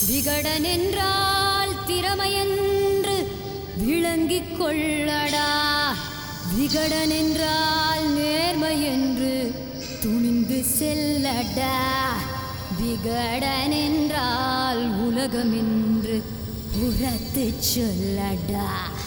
விகடன் என்றால் திறமையென்று விளங்கிக் கொள்ளடா விகடன் என்றால் நேர்மை என்று துணிந்து செல்லடா விகடன் என்றால் உலகம் என்று உரத்து சொல்லடா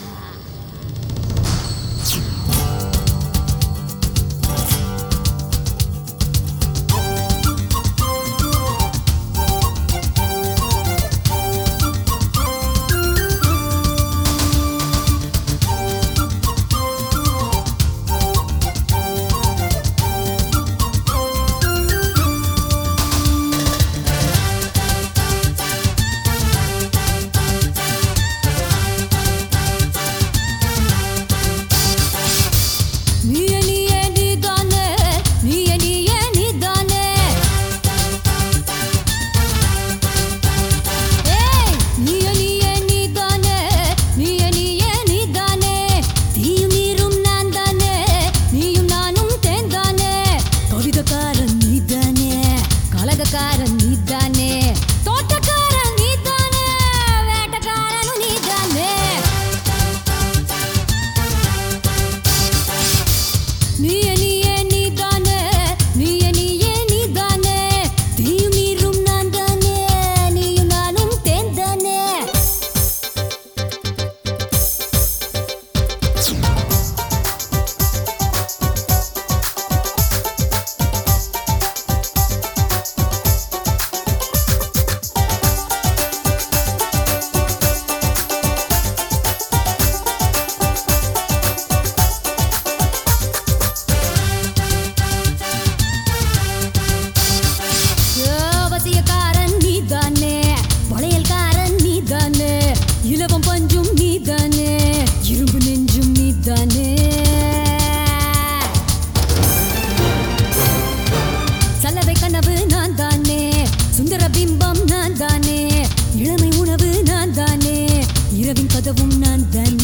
நீயே நீயே நீதானே நீயே நீயே நீதானே ஏய் நீயே நீயே நீதானே நீயே நீயே நீதானே தீயும் நீரும் நான் தானே நீயும் நானும் தேன்தானே கவிதக்காரன் நீதானே கலகக்காரன் நீதானே தோட்டக்காரன் நீதானே வேட்டக்காரனும் நீதானே நீயே நீயே நீதானே நீயே நீயே நீதானே தீயும் நீரும் நான் தானே நீயும் நானும் தேன்தானே அவசியக்காரன் நீதானே வளையல்காரன் நீதானே இலவம் பஞ்சும் நீதானே இரும்பு நெஞ்சும் நீதானே சல்லவை கனவு நான் தானே சுந்தர பிம்பம் நான் தானே இளமை உணவு நான் தானே இரவின் கதவும் நான் தானே